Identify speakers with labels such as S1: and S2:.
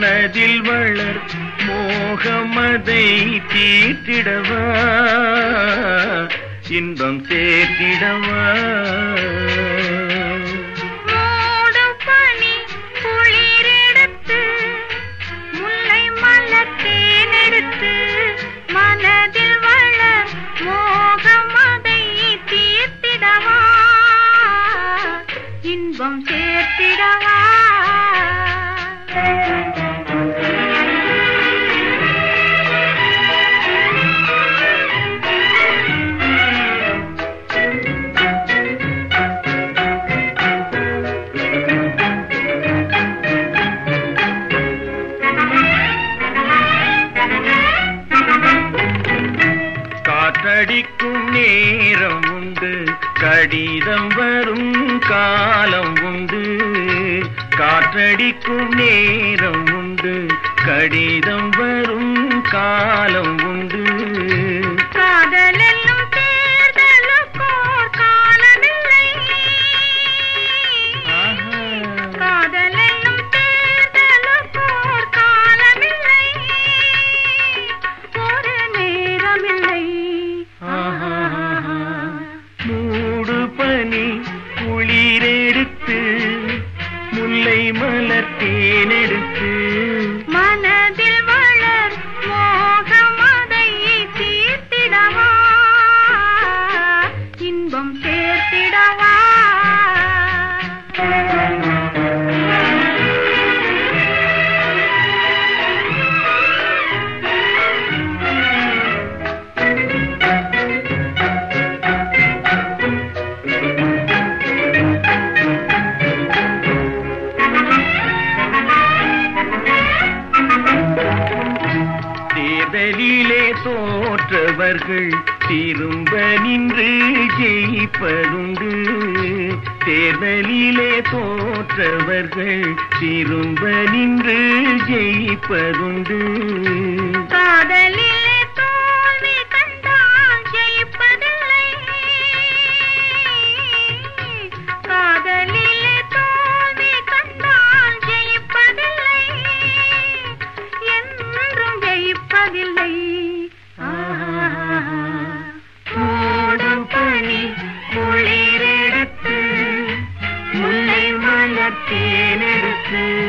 S1: மனதில் வளர் மோகமதை தீட்டிடவா இன்பம் சேர்த்திடவா
S2: மூடும் பனி குளிரெடுத்து முல்லை மலர் தேனெடுத்து மனதில் வளர் மோகமதை தீர்த்திடவா இன்பம் சேர்த்திடவா
S1: காற்றடிக்கும் நேரம் உண்டு கடிதம் வரும் காலம் உண்டு காற்றடிக்கும் நேரம் உண்டு கடிதம் வரும் காலம் உண்டு
S2: காதலென்னும் தேர்தலுக்கோர் காலமில்லை
S1: ஆஹா.
S2: காதலென்னும் தேர்தலுக்கோர் காலமில்லை ஒரு நேரமில்லை
S1: ஆஹா. மூடு பனி குளிரெடுத்து முல்லை மலர் தேனெடுத்து
S2: மனதில் வளர் மோகமதை தீர்த்திடவா இன்பம் சேர்த்திடவா
S1: தேர்தலிலே தோற்றவர்கள் திரும்ப நின்று ஜெயிப்பதுண்டு தேர்தலிலே தோற்றவர்கள் திரும்ப நின்று ஜெயிப்பதுண்டு
S2: காதலிலே தோல்வி கண்டால் ஜெயிப்பதில்லை காதலிலே தோல்வி கண்டால் ஜெயிப்பதில்லை என்றும் ஜெயிப்பதில்லை
S1: மூடும் பனி குளிரெடுத்து முல்லை மலர் தேனெடுத்து